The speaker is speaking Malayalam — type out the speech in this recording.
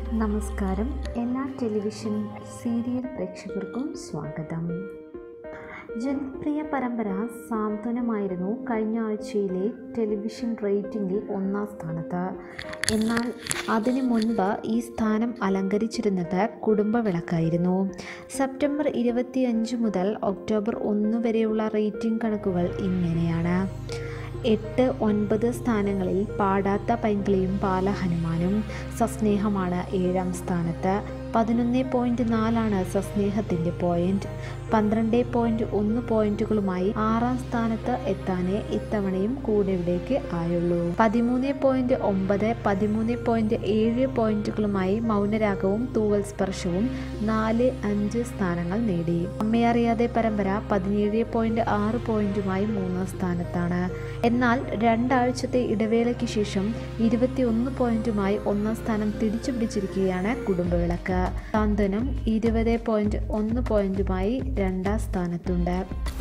നമസ്കാരം എല്ലാ ടെലിവിഷൻ സീരിയൽ പ്രേക്ഷകർക്കും സ്വാഗതം ജനപ്രിയ പരമ്പര സാന്ത്വനമായിരുന്നു കഴിഞ്ഞ ആഴ്ചയിലെ ടെലിവിഷൻ റേറ്റിംഗിൽ ഒന്നാം സ്ഥാനത്ത് എന്നാൽ അതിനു മുൻപ് ഈ സ്ഥാനം അലങ്കരിച്ചിരുന്നത് കുടുംബവിളക്കായിരുന്നു സെപ്റ്റംബർ ഇരുപത്തിയഞ്ച് മുതൽ ഒക്ടോബർ ഒന്ന് വരെയുള്ള റേറ്റിംഗ് കണക്കുകൾ ഇങ്ങനെയാണ് എട്ട് ഒൻപത് സ്ഥാനങ്ങളിൽ പാടാത്ത പൈങ്കിളിയും ബാലഹനുമാനും സസ്നേഹമാണ് ഏഴാം സ്ഥാനത്ത് പതിനൊന്ന് പോയിൻറ്റ് നാലാണ് സസ്നേഹത്തിൻ്റെ പോയിൻ്റ് പന്ത്രണ്ട് പോയിൻറ്റ് ഒന്ന് പോയിൻറ്റുകളുമായി ആറാം സ്ഥാനത്ത് എത്താനേ ഇത്തവണയും കൂടെവിടേക്ക് ആയുള്ളൂ പതിമൂന്ന് പോയിൻറ്റ് ഒമ്പത് പതിമൂന്ന് പോയിൻറ്റ് ഏഴ് പോയിൻറ്റുകളുമായി മൗനരാഗവും തൂവൽ സ്പർശവും നാല് അഞ്ച് സ്ഥാനങ്ങൾ നേടി അമ്മയറിയാതെ പരമ്പര പതിനേഴ് പോയിൻറ്റ് ആറ് പോയിൻറ്റുമായി മൂന്നാം സ്ഥാനത്താണ് എന്നാൽ രണ്ടാഴ്ചത്തെ ഇടവേളയ്ക്ക് ശേഷം ഇരുപത്തിയൊന്ന് പോയിന്റുമായി ഒന്നാം സ്ഥാനം തിരിച്ചു പിടിച്ചിരിക്കുകയാണ് കുടുംബവിളക്ക് സാന്ത്വനം ഇരുപത് പോയിന്റ് ഒന്ന് പോയിന്റുമായി രണ്ടാം സ്ഥാനത്തുണ്ട്